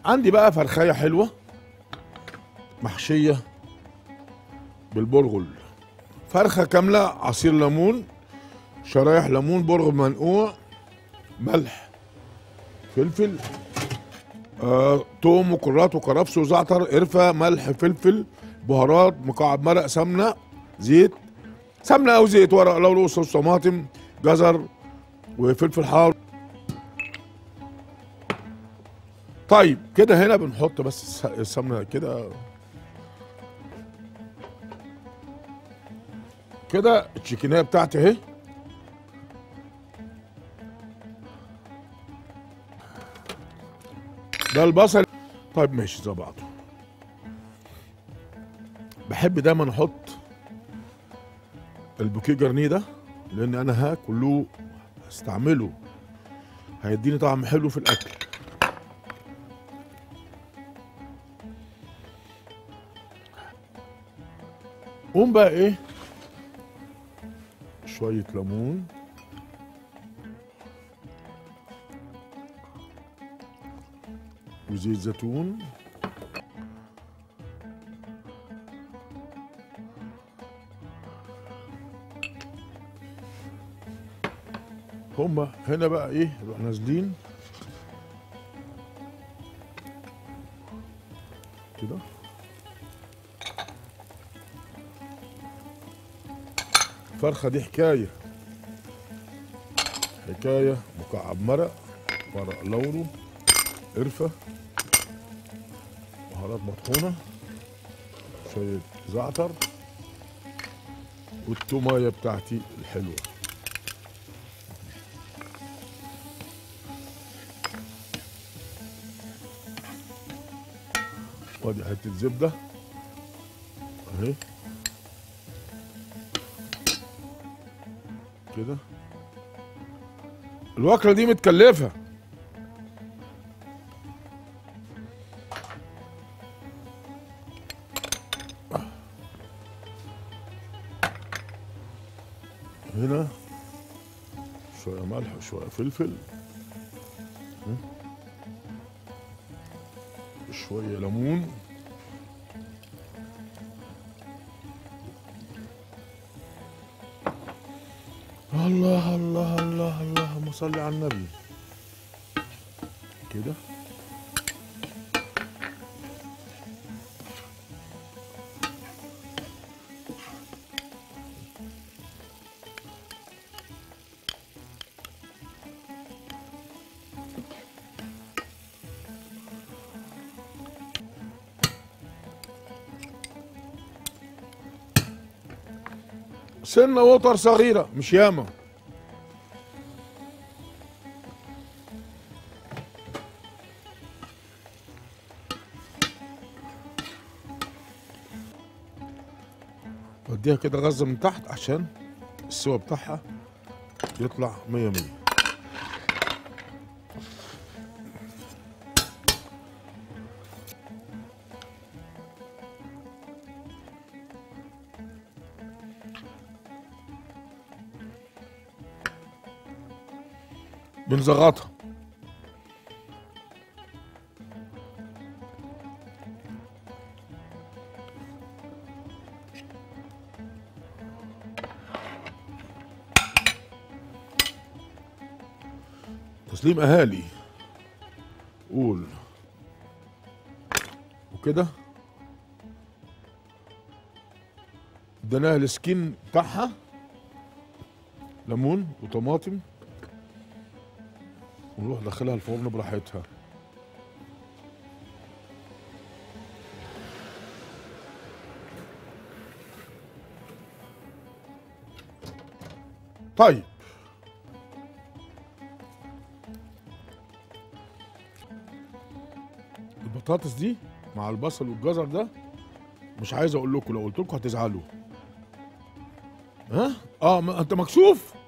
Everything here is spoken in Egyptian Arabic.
عندي بقى فرخايه حلوه محشيه بالبرغل فرخه كامله عصير ليمون شرايح ليمون برغل منقوع ملح فلفل آه، توم وكرات وكرفس وزعتر قرفه ملح فلفل بهارات مكعب مرق سمنه زيت سمنه او زيت ورق لورا صوص طماطم جزر وفلفل حار طيب كده هنا بنحط بس الس- السمنه كده كده التشيكنيه بتاعتي اهي ده البصل طيب ماشي زي بعضه بحب دايما احط البوكيه جرنيه ده لان انا هاكله هستعمله هيديني طعم حلو في الاكل قوم بقى ايه شوية ليمون وزيت زيتون هما هنا بقى ايه نروح نازلين كده الفرخة دي حكاية حكاية مكعب مرق ورق لورو قرفة بهارات مطحونة شوية زعتر والتومية بتاعتي الحلوة وادي حتة زبدة اهي كده الوكرة دي متكلفة هنا شوية ملح وشوية فلفل م? شوية ليمون الله الله الله اللهم صل على النبي كده سنة وتر صغيرة مش ياما بديها كده غزة من تحت عشان السوا بتاعها يطلع مية مية بنزغطها تسليم اهالي قول وكده اديناها السكين بتاعها ليمون وطماطم ونروح ندخلها الفرن براحتها طيب البطاطس دي مع البصل والجزر ده مش عايز اقول لكم لو قلت لكم هتزعلوا ها اه ما انت مكسوف